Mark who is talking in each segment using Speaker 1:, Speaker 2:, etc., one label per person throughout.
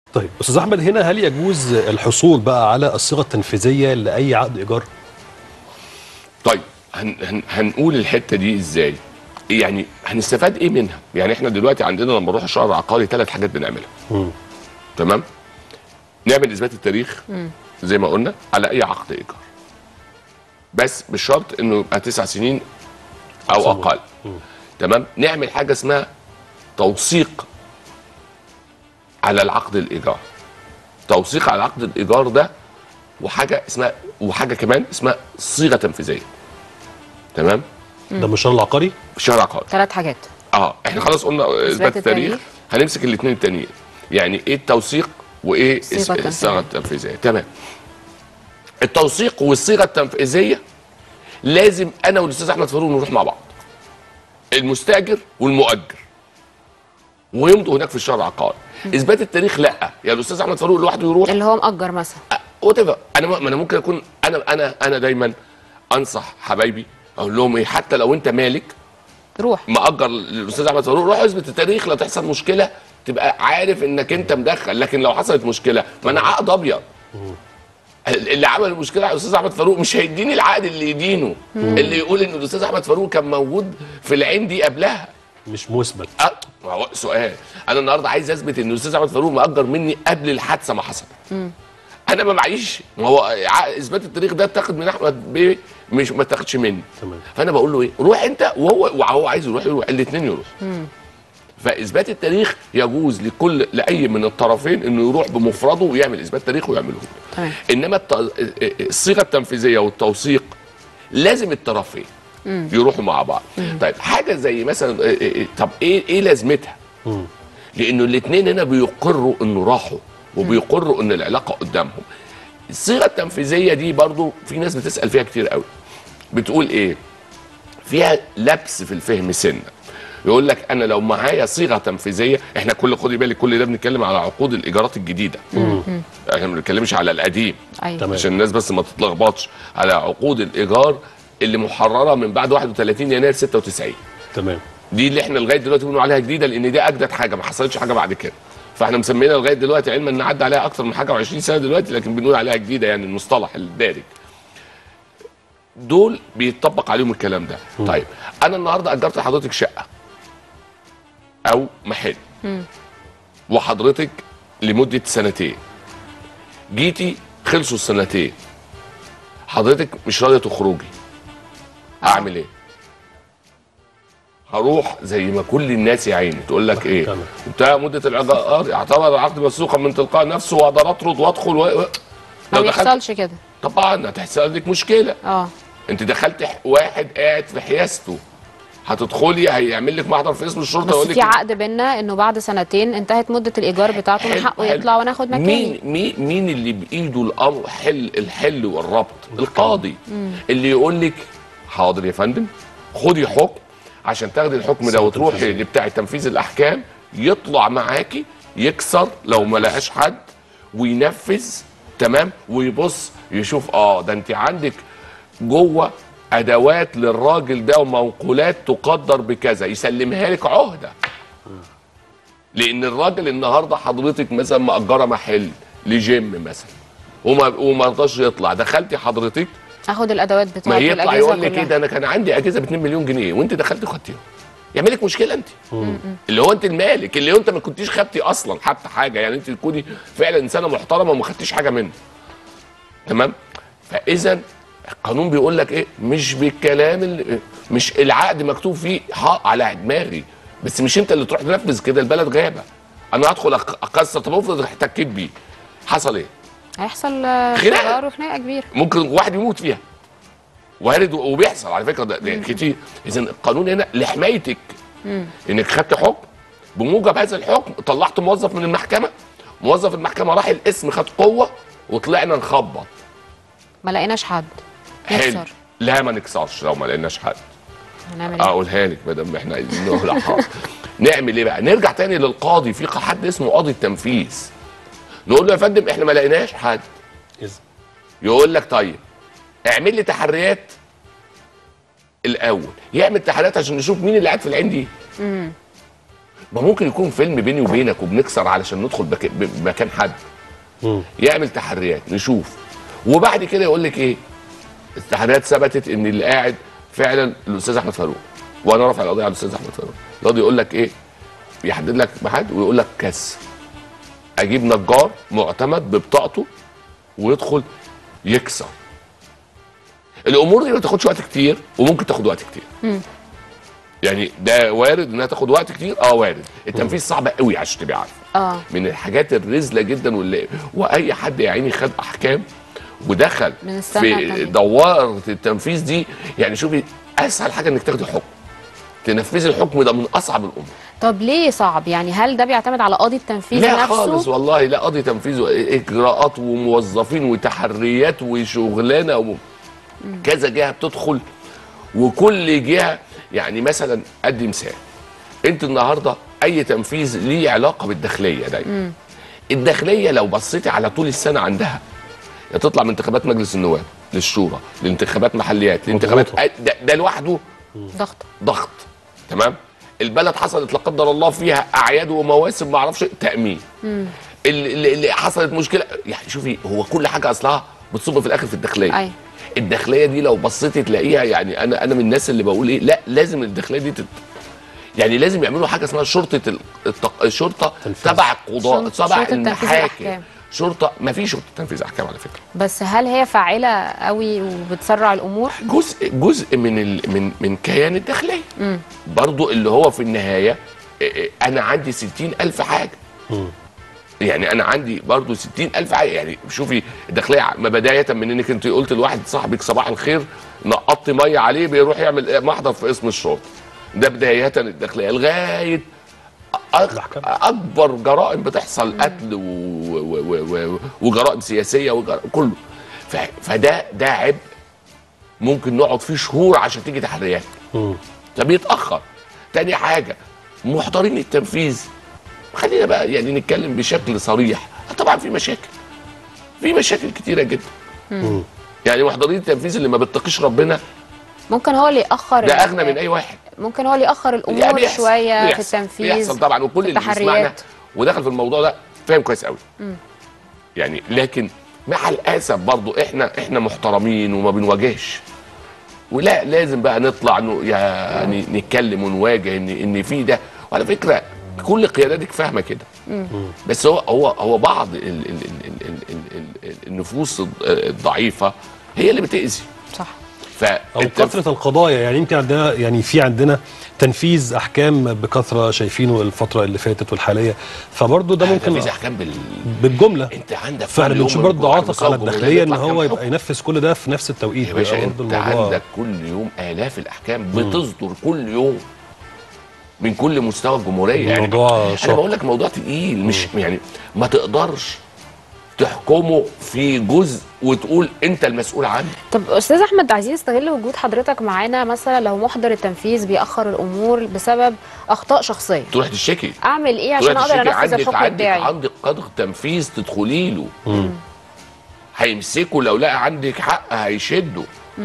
Speaker 1: طيب استاذ احمد هنا هل يجوز الحصول بقى على الصيغه التنفيذيه لاي عقد ايجار
Speaker 2: طيب هن هن هنقول الحته دي ازاي يعني هنستفاد ايه منها يعني احنا دلوقتي عندنا لما نروح الشهر العقاري ثلاث حاجات بنعملها تمام نعمل اثبات التاريخ زي ما قلنا على اي عقد ايجار بس بشرط انه يبقى تسع سنين او
Speaker 1: صمم.
Speaker 2: اقل تمام نعمل حاجه اسمها توثيق على العقد الايجار توثيق على عقد الايجار ده وحاجه اسمها وحاجه كمان اسمها صيغه تنفيذيه تمام
Speaker 1: ده مش الشهر العقاري
Speaker 2: في الشهر العقاري
Speaker 3: ثلاث حاجات
Speaker 2: اه احنا خلاص قلنا اثبات التاريخ
Speaker 3: التاريخ.
Speaker 2: هنمسك الاثنين التانيين يعني ايه التوثيق وايه
Speaker 3: الصيغة
Speaker 2: الس-
Speaker 3: التنفيذية.
Speaker 2: الصيغه التنفيذيه تمام التوثيق والصيغه التنفيذيه لازم انا والاستاذ احمد فاروق نروح مع بعض المستاجر والمؤجر ويمضوا هناك في الشهر العقاري اثبات التاريخ لا يعني الاستاذ احمد فاروق لوحده يروح
Speaker 3: اللي هو مأجر مثلا
Speaker 2: وات انا ما انا ممكن اكون انا انا انا دايما انصح حبايبي اقول لهم ايه حتى لو انت مالك
Speaker 3: روح
Speaker 2: مأجر للاستاذ احمد فاروق روح اثبت التاريخ لا تحصل مشكله تبقى عارف انك انت مدخل لكن لو حصلت مشكله ما انا عقد ابيض اللي عمل المشكله على الاستاذ احمد فاروق مش هيديني العقد اللي يدينه اللي يقول ان الاستاذ احمد فاروق كان موجود في العين دي قبلها
Speaker 1: مش مثبت
Speaker 2: أه ما هو سؤال انا النهارده عايز اثبت ان الاستاذ احمد فاروق مأجر مني قبل الحادثه ما حصلت انا ما معيش ما هو ع- اثبات التاريخ ده اتاخد من احمد بيه مش ما اتاخدش مني
Speaker 1: تمام.
Speaker 2: فانا بقول له ايه روح انت وهو وهو عايز يروح يروح الاثنين يروح فاثبات التاريخ يجوز لكل لاي من الطرفين انه يروح بمفرده ويعمل اثبات تاريخ ويعمله
Speaker 3: تمام.
Speaker 2: انما الت- الصيغه التنفيذيه والتوثيق لازم الطرفين يروحوا مع بعض طيب حاجه زي مثلا إيه- إيه- طب ايه ايه لازمتها لانه الاثنين هنا بيقروا انه راحوا وبيقروا ان العلاقه قدامهم الصيغه التنفيذيه دي برضو في ناس بتسال فيها كتير قوي بتقول ايه فيها لبس في الفهم سنه يقول لك انا لو معايا صيغه تنفيذيه احنا كل خدي بالك كل ده بنتكلم على عقود الايجارات الجديده احنا ما بنتكلمش على القديم
Speaker 3: ايوه
Speaker 1: تمام.
Speaker 2: عشان الناس بس ما تتلخبطش على عقود الايجار اللي محرره من بعد 31 يناير 96
Speaker 1: تمام
Speaker 2: دي اللي احنا لغايه دلوقتي بنقول عليها جديده لان دي اجدد حاجه ما حصلتش حاجه بعد كده فاحنا مسمينها لغايه دلوقتي علما ان عدى عليها اكتر من حاجه و20 سنه دلوقتي لكن بنقول عليها جديده يعني المصطلح الدارج دول بيتطبق عليهم الكلام ده طيب انا النهارده اجرت لحضرتك شقه او محل وحضرتك لمده سنتين جيتي خلصوا السنتين حضرتك مش راضيه تخرجي اعمل ايه هروح زي ما كل الناس يا عيني تقول لك ايه
Speaker 1: تمام.
Speaker 2: انتهى مده العقار يعتبر العقد مسوقا من تلقاء نفسه واقدر اطرد وادخل و... و-
Speaker 3: ما
Speaker 2: لو دخلت
Speaker 3: بيحصلش كده
Speaker 2: طبعا هتحصل لك مشكله
Speaker 3: اه
Speaker 2: انت دخلت ح- واحد قاعد في حيازته هتدخلي هيعمل لك محضر في اسم الشرطه
Speaker 3: بس
Speaker 2: يقول لك
Speaker 3: في عقد بينا انه بعد سنتين انتهت مده الايجار بتاعته من
Speaker 2: حلو-
Speaker 3: حقه
Speaker 2: حلو.
Speaker 3: يطلع وناخد مكاني
Speaker 2: مين مين مين اللي بايده الامر حل الحل والربط القاضي اللي يقول لك حاضر يا فندم خدي حكم عشان تاخدي الحكم ده
Speaker 1: صوت
Speaker 2: وتروحي
Speaker 1: تنفيذي.
Speaker 2: لبتاع تنفيذ الاحكام يطلع معاكي يكسر لو ما لقاش حد وينفذ تمام ويبص يشوف اه ده انت عندك جوه ادوات للراجل ده ومنقولات تقدر بكذا يسلمها لك عهده لان الراجل النهارده حضرتك مثلا مأجره محل لجيم مثلا وما وما رضاش يطلع دخلتي حضرتك
Speaker 3: اخد الادوات
Speaker 2: ما
Speaker 3: بتاعته
Speaker 2: يطلع
Speaker 3: والأجهزة
Speaker 2: يقول لك
Speaker 3: كلها.
Speaker 2: ايه ده انا كان عندي اجهزه ب 2 مليون جنيه وانت دخلت خدتيهم يعمل لك مشكله انت اللي هو انت المالك اللي هو انت ما كنتيش خدتي اصلا حتى حاجه يعني انت تكوني فعلا انسانه محترمه وما خدتيش حاجه منه تمام فاذا القانون بيقول لك ايه مش بالكلام اللي مش العقد مكتوب فيه حق على دماغي بس مش انت اللي تروح تنفذ كده البلد غابه انا هدخل أق- اكسر طب افرض احتكيت بيه حصل ايه
Speaker 3: هيحصل آه،
Speaker 2: خناقة.
Speaker 3: شرار وخناقه كبيره
Speaker 2: ممكن واحد يموت فيها وارد وبيحصل على فكره ده, ده كتير اذا القانون هنا لحمايتك انك خدت حكم بموجب هذا الحكم طلعت موظف من المحكمه موظف المحكمه راح القسم خد قوه وطلعنا نخبط
Speaker 3: ما لقيناش حد
Speaker 2: حلو
Speaker 3: نكسر
Speaker 2: لا ما نكسرش لو ما لقيناش حد
Speaker 3: هنعمل ايه
Speaker 2: اقولها لك ما دام احنا عايزين نقول حاضر نعمل ايه بقى نرجع تاني للقاضي في حد اسمه قاضي التنفيذ نقول له يا فندم احنا ما لقيناش حد
Speaker 1: إذا
Speaker 2: يقول لك طيب اعمل لي تحريات الاول يعمل تحريات عشان نشوف مين اللي قاعد في العين دي ما ممكن يكون فيلم بيني وبينك وبنكسر علشان ندخل بك... بمكان حد
Speaker 1: مم.
Speaker 2: يعمل تحريات نشوف وبعد كده يقول لك ايه التحريات ثبتت ان اللي قاعد فعلا الاستاذ احمد فاروق وانا رافع القضيه على الاستاذ احمد فاروق القاضي يقول لك ايه يحدد لك ميعاد ويقول لك كسر اجيب نجار معتمد ببطاقته ويدخل يكسر الامور دي ما تاخدش وقت كتير وممكن تاخد وقت كتير يعني ده وارد انها تاخد وقت كتير اه وارد التنفيذ صعب قوي عشان تبقى عارف
Speaker 3: اه
Speaker 2: من الحاجات الرزله جدا واللي واي حد يا عيني خد احكام ودخل
Speaker 3: من السنة
Speaker 2: في
Speaker 3: التانية.
Speaker 2: دواره التنفيذ دي يعني شوفي اسهل حاجه انك تاخدي حكم تنفذي الحكم ده من اصعب الامور
Speaker 3: طب ليه صعب يعني هل ده بيعتمد على قاضي التنفيذ
Speaker 2: لا
Speaker 3: نفسه
Speaker 2: خالص والله لا قاضي تنفيذ اجراءات وموظفين وتحريات وشغلانه و... كذا جهه بتدخل وكل جهه يعني مثلا ادي مثال انت النهارده اي تنفيذ ليه علاقه بالداخليه دايما الداخليه لو بصيتي على طول السنه عندها يا تطلع من انتخابات مجلس النواب للشورى لانتخابات محليات لانتخابات
Speaker 1: مضغوطة.
Speaker 2: ده, ده لوحده
Speaker 3: ضغط
Speaker 2: ضغط تمام البلد حصلت لا قدر الله فيها اعياد ومواسم ما اعرفش تامين اللي, اللي- اللي حصلت مشكله يعني شوفي هو كل حاجه اصلها بتصب في الاخر في الداخليه
Speaker 3: أيوة.
Speaker 2: الداخليه دي لو بصيتي تلاقيها يعني انا انا من الناس اللي بقول ايه لا لازم الداخليه دي تت... يعني لازم يعملوا حاجه اسمها شرطه ال- التق... الشرطه
Speaker 1: تنفيذ.
Speaker 2: تبع القضاء
Speaker 3: شرطة-
Speaker 2: تبع
Speaker 3: شرطة تنفيذ
Speaker 2: المحاكم
Speaker 3: الأحكام.
Speaker 2: شرطه ما في شرطه تنفيذ احكام على فكره
Speaker 3: بس هل هي فاعله قوي وبتسرع الامور
Speaker 2: جزء جزء من ال من من كيان الداخليه برضو اللي هو في النهايه إيه إيه، انا عندي ستين الف حاجه يعني انا عندي برضو ستين الف حاجه يعني شوفي الداخليه ما بدايه من انك انت قلت لواحد صاحبك صباح الخير نقطت ميه عليه بيروح يعمل محضر في اسم الشرطه ده بدايه الداخليه لغايه أك-
Speaker 1: الأحكام.
Speaker 2: اكبر جرائم بتحصل قتل و... و... و... و... وجرائم سياسيه وجرائم كله ف... فده ده عبء ممكن نقعد فيه شهور عشان تيجي تحريات
Speaker 1: مم.
Speaker 2: ده بيتاخر تاني حاجه محضرين التنفيذ خلينا بقى يعني نتكلم بشكل صريح طبعا في مشاكل في مشاكل كتيره جدا
Speaker 1: مم.
Speaker 2: يعني محضرين التنفيذ اللي ما بيتقيش ربنا
Speaker 3: ممكن هو اللي ياخر
Speaker 2: ده
Speaker 3: ال-
Speaker 2: اغنى من اي واحد
Speaker 3: ممكن هو اللي ياخر
Speaker 2: يعني
Speaker 3: الامور
Speaker 2: بيحصل-
Speaker 3: شويه في
Speaker 2: بيحصل-
Speaker 3: التنفيذ
Speaker 2: بيحصل طبعا وكل
Speaker 3: في
Speaker 2: اللي بيسمعنا
Speaker 3: التحريات.
Speaker 2: ودخل في الموضوع ده فاهم كويس قوي يعني لكن مع الاسف برضو احنا احنا محترمين وما بنواجهش ولا لازم بقى نطلع نو- يعني نتكلم ونواجه ان ان في ده وعلى فكره كل قياداتك فاهمه كده بس هو هو هو بعض ال ال ال ال ال ال ال النفوس الض- الضعيفه هي اللي بتاذي
Speaker 3: صح
Speaker 2: ف
Speaker 1: او كثره القضايا يعني يمكن عندنا يعني في عندنا تنفيذ احكام بكثره شايفينه الفتره اللي فاتت والحاليه فبرضه ده ممكن
Speaker 2: ممكن احكام بال
Speaker 1: بالجمله
Speaker 2: انت عندك
Speaker 1: فاحنا
Speaker 2: كل يوم
Speaker 1: بنشوف برضه
Speaker 2: الجمعة
Speaker 1: عاطف على
Speaker 2: المصاب
Speaker 1: الداخليه ان
Speaker 2: يطلع كام
Speaker 1: هو
Speaker 2: حكم.
Speaker 1: يبقى ينفذ كل ده في نفس التوقيت
Speaker 2: يا باشا
Speaker 1: بيبقى
Speaker 2: انت
Speaker 1: برضه الموضوع-
Speaker 2: عندك كل يوم الاف الاحكام بتصدر كل يوم من كل مستوى الجمهوريه يعني
Speaker 1: الموضوع
Speaker 2: انا
Speaker 1: شاق.
Speaker 2: بقول لك موضوع تقيل مش يعني ما تقدرش تحكمه في جزء وتقول انت المسؤول عنه
Speaker 3: طب استاذ احمد عايزين نستغل وجود حضرتك معانا مثلا لو محضر التنفيذ بيأخر الامور بسبب اخطاء شخصيه
Speaker 2: تروح تشتكي
Speaker 3: اعمل ايه عشان
Speaker 2: تروح
Speaker 3: اقدر
Speaker 2: تشتكي
Speaker 3: انفذ
Speaker 2: عندك
Speaker 3: الحكم
Speaker 2: عندك
Speaker 3: بتاعي
Speaker 2: عندك قدر تنفيذ تدخلي له هيمسكه لو لقى عندك حق هيشده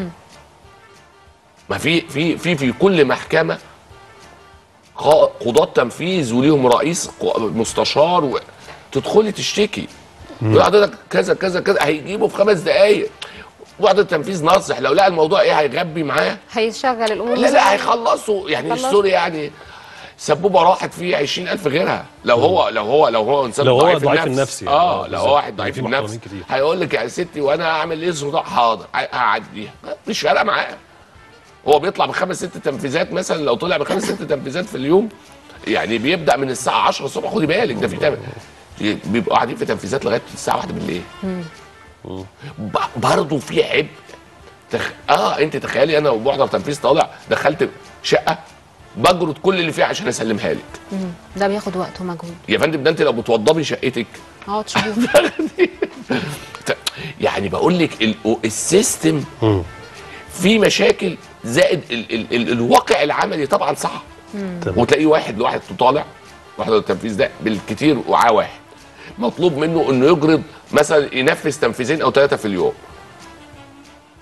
Speaker 2: ما في في في في كل محكمه قا- قضاة تنفيذ وليهم رئيس ق- مستشار و... تدخلي تشتكي يقول حضرتك كذا كذا كذا هيجيبه في خمس دقايق وقت التنفيذ ناصح لو لقى الموضوع ايه هيغبي معاه
Speaker 3: هيشغل الامور
Speaker 2: لا
Speaker 3: زي-
Speaker 2: لا هيخلصوا يعني
Speaker 3: خلصوا.
Speaker 2: السوري يعني سبوبه راحت فيه 20000 غيرها لو هو لو هو لو هو انسان
Speaker 1: لو هو
Speaker 2: ضعيف,
Speaker 1: ضعيف
Speaker 2: النفس,
Speaker 1: النفس يعني.
Speaker 2: اه
Speaker 1: آه،
Speaker 2: لو
Speaker 1: بالظبط.
Speaker 2: هو واحد ضعيف
Speaker 1: في
Speaker 2: النفس
Speaker 1: محترمين كتير.
Speaker 2: هيقول لك يا ستي وانا اعمل ايه صداع حاضر ه- هعديها مش فارقه معاه هو بيطلع بخمس ست تنفيذات مثلا لو طلع بخمس ست تنفيذات في اليوم يعني بيبدا من الساعه 10 الصبح خدي بالك ده في تم... بيبقوا قاعدين في تنفيذات لغايه الساعه 1 بالليل ب- برضه في عبء تخ... اه انت تخيلي انا ومحضر تنفيذ طالع دخلت شقه بجرد كل اللي فيها عشان اسلمها لك
Speaker 3: مم. ده بياخد وقت ومجهود
Speaker 2: يا فندم ده انت لو بتوضبي شقتك
Speaker 3: اقعد شهور
Speaker 2: ت- يعني بقول لك ال- السيستم
Speaker 1: مم.
Speaker 2: فيه مشاكل زائد ال ال ال الواقع العملي طبعا صعب
Speaker 1: تمام.
Speaker 2: وتلاقيه واحد لواحد طالع واحد التنفيذ ده بالكتير وعاه واحد مطلوب منه انه يجرد مثلا ينفذ تنفيذين او ثلاثه في اليوم في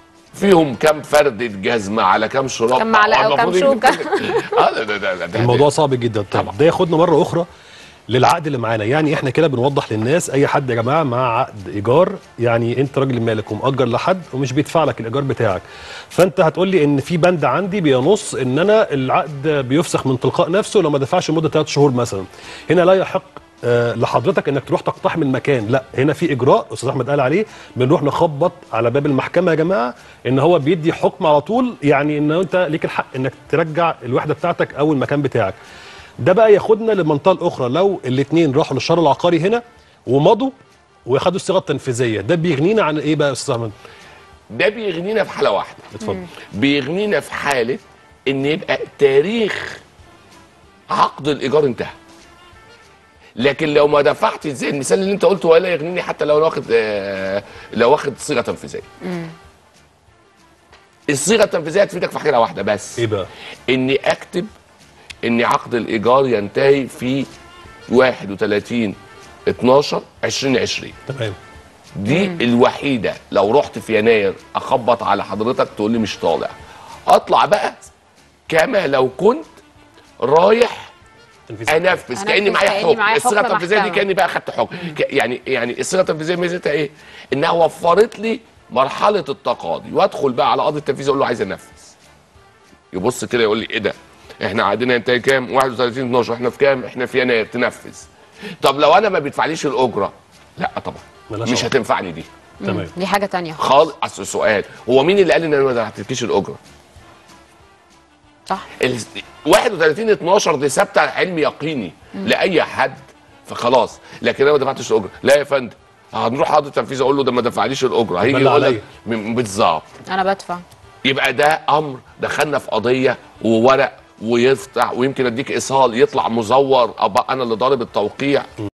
Speaker 2: فيهم كام فردة جزمة على كام شراب
Speaker 3: كام معلقة
Speaker 2: آه،
Speaker 3: وكام
Speaker 2: المفروض
Speaker 3: شوكة.
Speaker 2: يجيب- اه ده ده ده, ده
Speaker 1: الموضوع صعب جدا طب
Speaker 2: طبعا.
Speaker 1: ده ياخدنا مره اخرى للعقد اللي معانا يعني احنا كده بنوضح للناس اي حد يا جماعه مع عقد ايجار يعني انت راجل مالك ومأجر لحد ومش بيدفع لك الايجار بتاعك فانت هتقول لي ان في بند عندي بينص ان انا العقد بيفسخ من تلقاء نفسه لو ما دفعش مده 3 شهور مثلا هنا لا يحق آه، لحضرتك انك تروح تقتحم المكان لا هنا في اجراء استاذ احمد قال عليه بنروح نخبط على باب المحكمه يا جماعه ان هو بيدي حكم على طول يعني ان انت ليك الحق انك ترجع الوحده بتاعتك او المكان بتاعك ده بقى ياخدنا للمنطقه الاخرى لو الاثنين راحوا للشهر العقاري هنا ومضوا وخدوا الصيغه التنفيذيه ده بيغنينا عن ايه بقى يا استاذ احمد
Speaker 2: ده بيغنينا في حالة واحدة
Speaker 1: اتفضل
Speaker 2: بيغنينا في حالة ان يبقى تاريخ عقد الايجار انتهى لكن لو ما دفعتش زي المثال اللي انت قلته ولا يغنيني حتى لو أنا واخد آه لو واخد صيغه تنفيذيه الصيغه التنفيذيه تفيدك في حاجه واحده بس
Speaker 1: ايه بقى
Speaker 2: اني اكتب ان عقد الايجار ينتهي في 31 12 2020
Speaker 1: تمام
Speaker 2: دي الوحيده لو رحت في يناير اخبط على حضرتك تقول لي مش طالع اطلع بقى كما لو كنت رايح
Speaker 1: تنفيذ
Speaker 2: انفذ كاني
Speaker 3: أنفذ
Speaker 2: معايا
Speaker 3: كأني
Speaker 2: حكم
Speaker 3: معايا
Speaker 2: الصيغه
Speaker 3: حكم
Speaker 2: التنفيذيه دي
Speaker 3: محكمة.
Speaker 2: كاني بقى اخدت حكم ك- يعني يعني الصيغه التنفيذيه ميزتها ايه؟ انها وفرت لي مرحله التقاضي وادخل بقى على قاضي التنفيذ اقول له عايز انفذ يبص كده يقول لي ايه ده؟ احنا عقدنا ينتهي كام؟ 31 12 احنا في كام؟ احنا في يناير تنفذ طب لو انا ما بيدفعليش الاجره لا طبعا
Speaker 1: ملهاش
Speaker 2: مش
Speaker 1: علاقة.
Speaker 2: هتنفعني دي
Speaker 1: تمام
Speaker 3: دي حاجه تانية
Speaker 2: خالص اصل سؤال هو مين اللي قال ان انا ما دفعتلكيش الاجره؟
Speaker 3: صح
Speaker 2: ال 31 12 دي ثابته علم يقيني لاي حد فخلاص لكن انا ما دفعتش الاجره لا يا فندم هنروح قاضي التنفيذ اقول له ده ما دفعليش الاجره هيجي
Speaker 1: بلع
Speaker 2: يقول لك
Speaker 1: عليا.
Speaker 2: م- بالظبط
Speaker 3: انا بدفع
Speaker 2: يبقى ده امر دخلنا في قضيه وورق ويفتح ويمكن اديك ايصال يطلع مزور ابقى انا اللي ضارب التوقيع